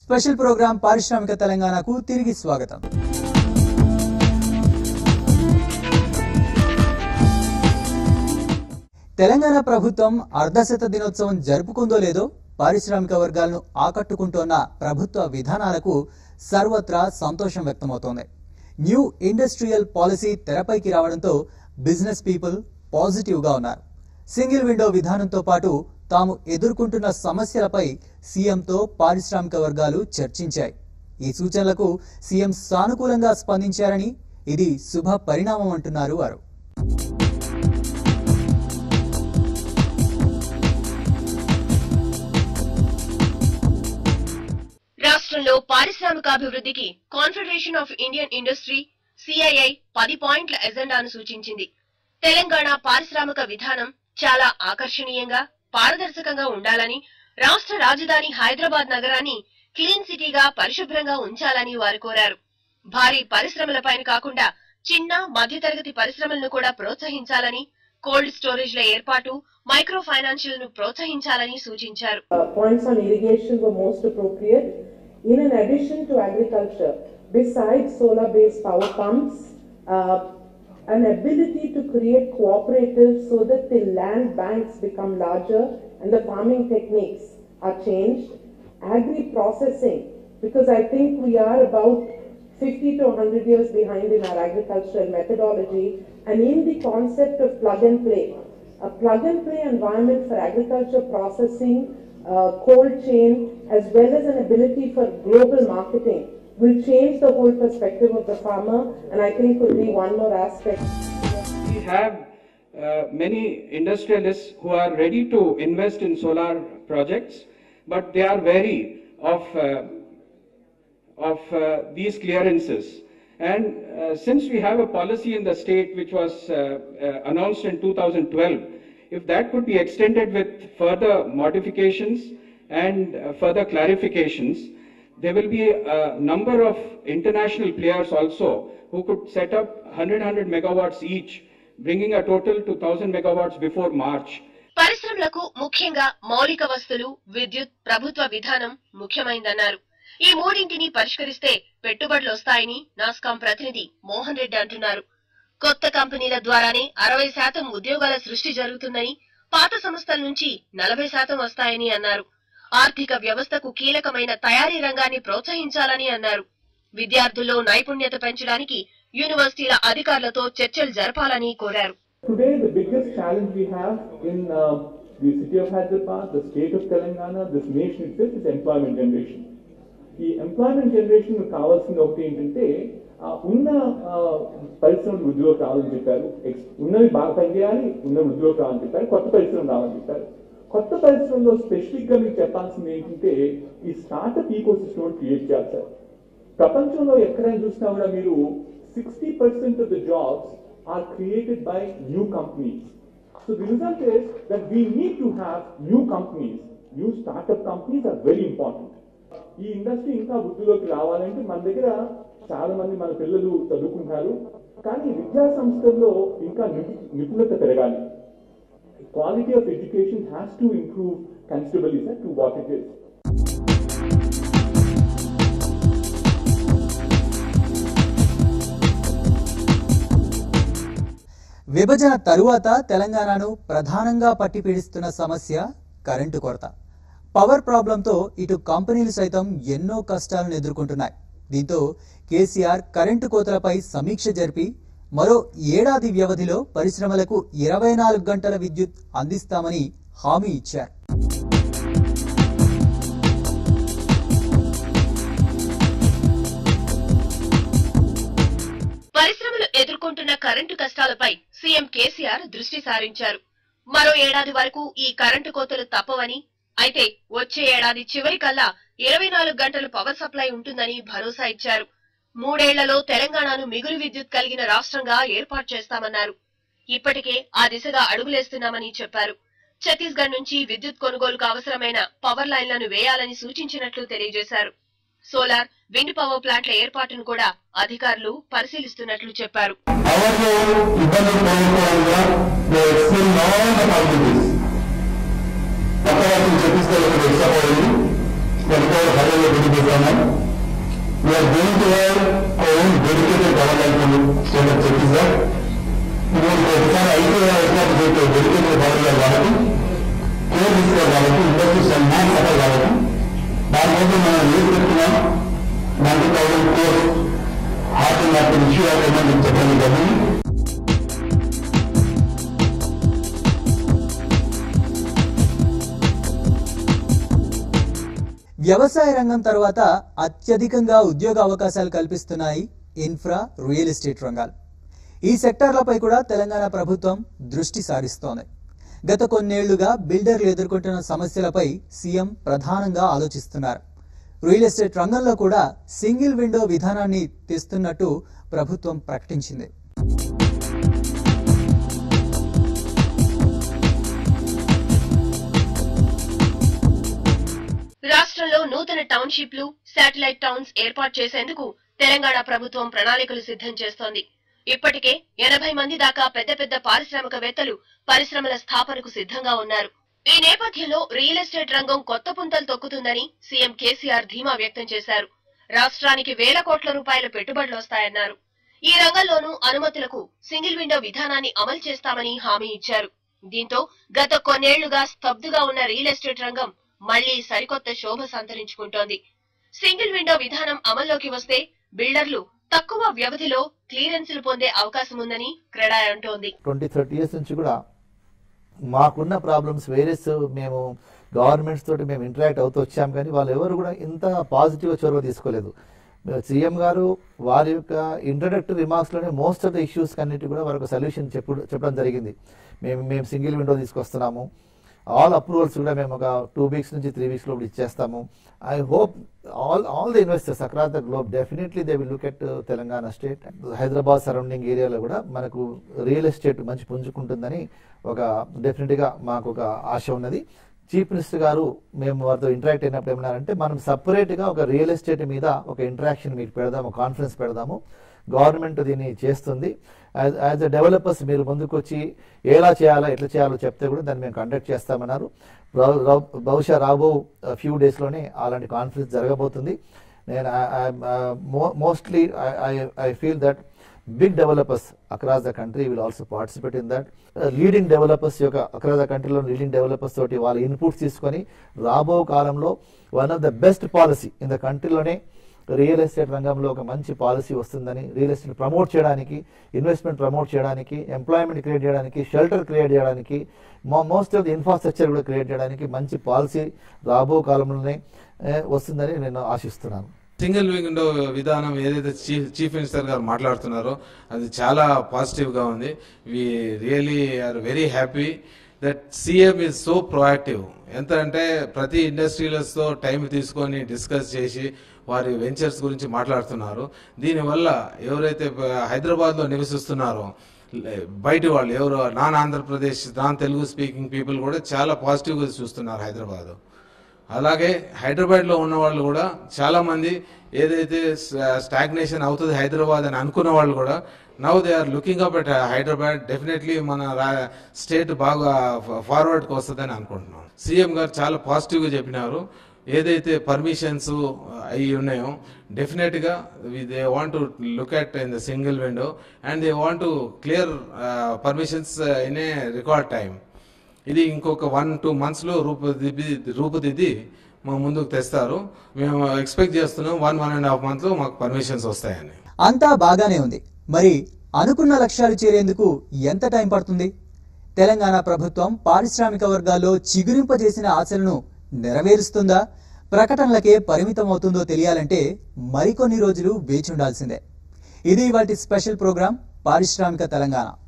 Special programme పారిశ్రామిక తెలంగాణకు తిరిగి స్వాగతం తెలంగాణ ప్రభుత్వం అర్ధశత దినోత్సవం జరుపుకుందో లేదో పారిశ్రామిక వర్గాలను ఆకట్టుకుంటోన్న ప్రభుత్వ విధానాలకు సర్వత్రా సంతోషం వ్యక్తమవుతోంది న్యూ ఇండస్ట్రియల్ పాలసీ తెరపైకి రావడంతో బిజినెస్ పీపుల్ పాజిటివ్ గా ఉన్నారు సింగిల్ విండో విధానంతో పాటు తాము ఎదుర్కొంటున్న సమస్యలపై సీఎంతో పారిశ్రామిక వర్గాలు చర్చించాయి ఈ సూచనలకు సీఎం సానుకూలంగా స్పందించారని ఇది శుభ పరిణామం అంటున్నారు వారు రాష్ట్రంలో పారిశ్రామికాభివృద్ధికి confederation of Indian industry CII పది పాయింట్ల ఎజెండాను సూచించింది తెలంగాణ పారిశ్రామిక విధానం చాలా ఆకర్షణీయంగా పారదర్శకంగా ఉండాలని రాష్ట్ర రాజధాని హైదరాబాద్ నగరాన్ని క్లీన్ సిటీగా పరిశుభ్రంగా ఉంచాలని వారు కోరారు భారీ పరిశ్రమలపైన కాకుండా చిన్న మధ్యతరగతి పరిశ్రమలను కూడా ప్రోత్సహించాలని కోల్డ్ స్టోరేజ్ల ఏర్పాటు మైక్రో ఫైనాన్షియల్ ను ప్రోత్సహించాలని సూచించారు uh, points on irrigation were most appropriate. In an addition to agriculture, besides solar-based power pumps, uh, an ability to create cooperatives so that the land banks become larger and the farming techniques are changed. Agri-processing, because I think we are about 50 to 100 years behind in our agricultural methodology and in the concept of plug and play. A plug and play environment for agriculture processing, uh, cold chain, as well as an ability for global marketing will change the whole perspective of the farmer and I think will be one more aspect. We have uh, many industrialists who are ready to invest in solar projects, but they are wary of, uh, of uh, these clearances. And uh, since we have a policy in the state which was uh, uh, announced in 2012, if that could be extended with further modifications and uh, further clarifications, there will be a number of international players also who could set up 100 100 megawatts each, bringing a total to 1000 megawatts before March. పరిశ్రమలకు ముఖ్యంగా మౌలిక వస్తువులు విద్యుత్ ప్రభుత్వ విధానం ముఖ్యమైందన్నారు ఈ మూడింటిని పరిష్కరిస్తే పెట్టుబడులు వస్తాయని నాస్కాం ప్రతినిధి మోహన్ రెడ్డి అంటున్నారు కొత్త కంపెనీల ద్వారానే అరవై శాతం ఉద్యోగాల సృష్టి జరుగుతుందని పాత సంస్థల నుంచి నలభై శాతం వస్తాయని అన్నారు ఆర్థిక వ్యవస్థకు కీలకమైన తయారీ రంగాన్ని ప్రోత్సహించాలని అన్నారు విద్యార్థుల్లో నైపుణ్యత పెంచడానికి యూనివర్సిటీల అధికారులతో చర్చలు జరపాలని కోరారు Today, the biggest challenge we have in uh, the city of Hyderabad, the state of Telangana, this nation itself is employment generation. ఈ ఎంప్లాయ్మెంట్ జనరేషన్ కావాల్సింది ఒకటి ఏంటంటే ఆ, ఉన్న ఆ, పరిశ్రమలు ఉద్యోగం రావాలని చెప్పారు ఎక్స్- ఉన్నవి బాగా పనిచేయాలి ఉన్న ఉద్యోగం రావాలని చెప్పారు కొత్త పరిశ్రమలు రావాలని చెప్పారు కొత్త పరిశ్రమలో స్పెసిఫిక్ గా మీకు చెప్పాల్సింది ఏంటంటే ఈ స్టార్టప్ ఈకో సిస్టమ్ క్రియేట్ చేయాలి సార్ ప్రపంచంలో ఎక్కడైనా చూసినా కూడా మీరు sixty percent of the jobs are created by new companies so the result is that we need to have new companies new startup companies are very important ఈ industry ఇంకా వృద్ధిలోకి రావాలంటే మన దగ్గర చాలా మంది మన పిల్లలు చదువుకుంటారు కానీ విద్యా సంస్థల్లో ఇంకా నిపు- నిపుణత పెరగాలి quality of education has to improve considerably sir to what it is విభజన తరువాత తెలంగాణను ప్రధానంగా పట్టిపీడిస్తున్న సమస్య కరెంటు కొరత పవర్ ప్రాబ్లంతో ఇటు కంపెనీలు సైతం ఎన్నో కష్టాలను ఎదుర్కొంటున్నాయి దీంతో కేసీఆర్ కరెంటు కోతలపై సమీక్ష జరిపి మరో ఏడాది వ్యవధిలో పరిశ్రమలకు ఇరవై నాలుగు గంటల విద్యుత్ అందిస్తామని హామీ ఇచ్చారు పరిశ్రమలు ఎదుర్కొంటున్న కరెంటు కష్టాలపై సీఎం కేసీఆర్ దృష్టి సారించారు మరో ఏడాది వరకు ఈ కరెంటు కోతలు తప్పవని అయితే వచ్చే ఏడాది చివరికల్లా ఇరవై నాలుగు గంటలు పవర్ సప్లై ఉంటుందని భరోసా ఇచ్చారు మూడేళ్లలో తెలంగాణను మిగులు విద్యుత్ కలిగిన రాష్ట్రంగా ఏర్పాటు చేస్తామన్నారు ఇప్పటికే ఆ దిశగా అడుగులేస్తున్నామని చెప్పారు ఛత్తీస్గఢ్ నుంచి విద్యుత్ కొనుగోలుకు అవసరమైన పవర్ లైన్లను వేయాలని సూచించినట్లు తెలియజేశారు సోలార్ విండ్ పవర్ ప్లాంట్ల ఏర్పాటును కూడా అధికారులు పరిశీలిస్తున్నట్లు చెప్పారు అవన్నీ ఇబ్బందులు పడుకోవాలిగా ఎక్స్ప్లెయిన్ ఆల్ ద పాసిబిలిటీస్ పక్కన ఛత్తీస్గఢ్ ఒక ఇష్టపడింది హైవేలో బిల్డ్ చేస్తున్నాం we are going to have own dedicated government state of Chhattisgarh ఇప్పుడు ఒకసారి ఐటీ అయితే డెడికేటెడ్ గవర్నమెంట్ వాళ్ళకి కేర్ తీసుకోవాలి కాబట్టి ఇండస్ట్రీస్ మ్యాన్ సఫర్ కాబట్టి దానికోసం మనం ఏం పెడుతున్నాం ninety thousand course heart and heart issue అవుతుందని చెప్పడం జరిగింది వ్యవసాయ రంగం తర్వాత అత్యధికంగా ఉద్యోగ అవకాశాలు కల్పిస్తున్నాయి ఇన్ఫ్రా రియల్ ఎస్టేట్ రంగాలు ఈ సెక్టార్లపై కూడా తెలంగాణ ప్రభుత్వం దృష్టి సారిస్తోంది గత కొన్నేళ్లుగా బిల్డర్లు ఎదుర్కొంటున్న సమస్యలపై సీఎం ప్రధానంగా ఆలోచిస్తున్నారు రియల్ ఎస్టేట్ రంగంలో కూడా సింగిల్ విండో విధానాన్ని తెస్తున్నట్టు ప్రభుత్వం ప్రకటించింది రాష్ట్రంలో నూతన టౌన్షిప్లు శాటిలైట్ టౌన్స్ ఏర్పాటు చేసేందుకు తెలంగాణ ప్రభుత్వం ప్రణాళికలు సిద్ధం చేస్తోంది ఇప్పటికే ఎనభై మంది దాకా పెద్ద పెద్ద పారిశ్రామికవేత్తలు పరిశ్రమల స్థాపనకు సిద్ధంగా ఉన్నారు ఈ నేపథ్యంలో రియల్ ఎస్టేట్ రంగం కొత్త పుంతలు తొక్కుతుందని సీఎం కేసీఆర్ ధీమా వ్యక్తం చేశారు రాష్ట్రానికి వేల కోట్ల రూపాయల పెట్టుబడులు వస్తాయన్నారు ఈ రంగంలోనూ అనుమతులకు సింగిల్ విండో విధానాన్ని అమలు చేస్తామని హామీ ఇచ్చారు దీంతో గత కొన్నేళ్లుగా స్తబ్దుగా ఉన్న రియల్ ఎస్టేట్ రంగం మళ్లీ సరికొత్త శోభ సంతరించుకుంటోంది సింగిల్ విండో విధానం అమల్లోకి వస్తే బిల్డర్లు తక్కువ వ్యవధిలో క్లియరెన్సులు పొందే అవకాశం ఉందని క్రెడా అంటోంది ట్వంటీ థర్టీ ఇయర్స్ నుంచి కూడా మాకున్న ప్రాబ్లమ్స్ వేరియస్ మేము గవర్నమెంట్స్ తోటి మేము ఇంటరాక్ట్ అవుతూ వచ్చాం కానీ వాళ్ళు ఎవరు కూడా ఇంత పాజిటివ్ చొరవ తీసుకోలేదు సీఎం గారు వారి యొక్క ఇంట్రడక్టరీ రిమార్క్స్లోనే మోస్ట్ ఆఫ్ ద ఇష్యూస్ అన్నిటి కూడా వారికి సొల్యూషన్ చెప్పు చెప్పడం జరిగింది మేము మేము సింగిల్ విండో తీసుకొస్తున్నాము ఆల్ అప్రూవల్స్ కూడా మేము ఒక టూ వీక్స్ నుంచి త్రీ వీక్స్ లోపల ఇచ్చేస్తాము I hope all all the investors across the globe definitely they will look at Telangana state Hyderabad surrounding ఏరియాలో కూడా మనకు రియల్ ఎస్టేట్ మంచి పుంజుకుంటుందని ఒక డెఫినెట్గా మాకు ఒక ఆశ ఉన్నది చీఫ్ మినిస్టర్ గారు మేము వారితో ఇంటరాక్ట్ అయినప్పుడు ఏమన్నారంటే మనం సపరేట్గా ఒక రియల్ ఎస్టేట్ మీద ఒక ఇంటరాక్షన్ మీకు పెడదాము కాన్ఫరెన్స్ పెడదాము గవర్నమెంట్ దీన్ని చేస్తుంది యాజ్ ఎ డెవలపర్స్ మీరు ముందుకు వచ్చి ఎలా చేయాలో ఎట్లా చేయాలో చెప్తే కూడా దాన్ని మేము కండక్ట్ చేస్తామన్నారు బహు- బహు- బహుశా రాబో ఫ్యూ డేస్లోనే అలాంటి కాన్ఫరెన్స్ జరగబోతుంది నేను mostly I feel that big developers across the country will also participate in that leading developers యొక్క అక్రాస్ ద కంట్రీలో లీడింగ్ డెవలపర్స్ తోటి వాళ్ళ ఇన్పుట్స్ తీసుకొని రాబో కాలంలో one of the best policy in the కంట్రీలోనే రియల్ ఎస్టేట్ రంగంలో ఒక మంచి పాలసీ వస్తుందని రియల్ ఎస్టేట్ ప్రమోట్ చేయడానికి ఇన్వెస్ట్మెంట్ ప్రమోట్ చేయడానికి ఎంప్లాయ్మెంట్ క్రియేట్ చేయడానికి షెల్టర్ క్రియేట్ చేయడానికి మోస్ట్ ఆఫ్ ది ఇన్ఫ్రాస్ట్రక్చర్ కూడా క్రియేట్ చేయడానికి మంచి పాలసీ రాబో కాలంలోనే ఏ, వస్తుందని నేను ఆశిస్తున్నాను సింగిల్ విండో విధానం ఏదైతే చీఫ్ చీఫ్ మినిస్టర్ గారు మాట్లాడుతున్నారో అది చాలా పాజిటివ్ గా ఉంది we really are very happy that CM is so proactive ఎంత అంటే ప్రతి ఇండస్ట్రీలస్ తో టైం తీసుకొని డిస్కస్ చేసి వారి వెంచర్స్ గురించి మాట్లాడుతున్నారు దీనివల్ల ఎవరైతే హైదరాబాద్ లో నివసిస్తున్నారో లే- బయటి వాళ్ళు ఎవరు non Andhra Pradesh non Telugu speaking people కూడా చాలా పాజిటివ్ గా చూస్తున్నారు హైదరాబాద్ అలాగే హైదరాబాద్ లో ఉన్న వాళ్ళు కూడా చాలా మంది ఏదైతే స్టాగ్నేషన్ అవుతుంది హైదరాబాద్ అని అనుకున్న వాళ్ళు కూడా now they are looking up at Hyderabad definitely మన స్టేట్ బాగా ఫార్వర్డ్ కి వస్తుందని అనుకుంటున్నాం సీఎం గారు చాలా పాజిటివ్ గా చెప్పినారు ఏదైతే పర్మిషన్స్ అవి ఉన్నాయో డెఫినెట్ గా they want to look at in the single window and they want to clear permissions in a record time ఇది ఇంకొక వన్ టూ మంత్స్ లో రూపుదిద్ది రూపుదిద్ది మా ముందుకు తెస్తారు మేము ఎక్స్పెక్ట్ చేస్తున్నాం one one and half month లో మాకు పర్మిషన్స్ వస్తాయని అంతా బాగానే ఉంది మరి అనుకున్న లక్ష్యాలు చేరేందుకు ఎంత టైం పడుతుంది తెలంగాణ ప్రభుత్వం పారిశ్రామిక వర్గాల్లో చిగురింపజేసిన ఆశలను నెరవేరుస్తుందా ప్రకటనలకే పరిమితం అవుతుందో తెలియాలంటే మరికొన్ని రోజులు వేచి ఉండాల్సిందే ఇది వాటి స్పెషల్ ప్రోగ్రాం పారిశ్రామిక తెలంగాణ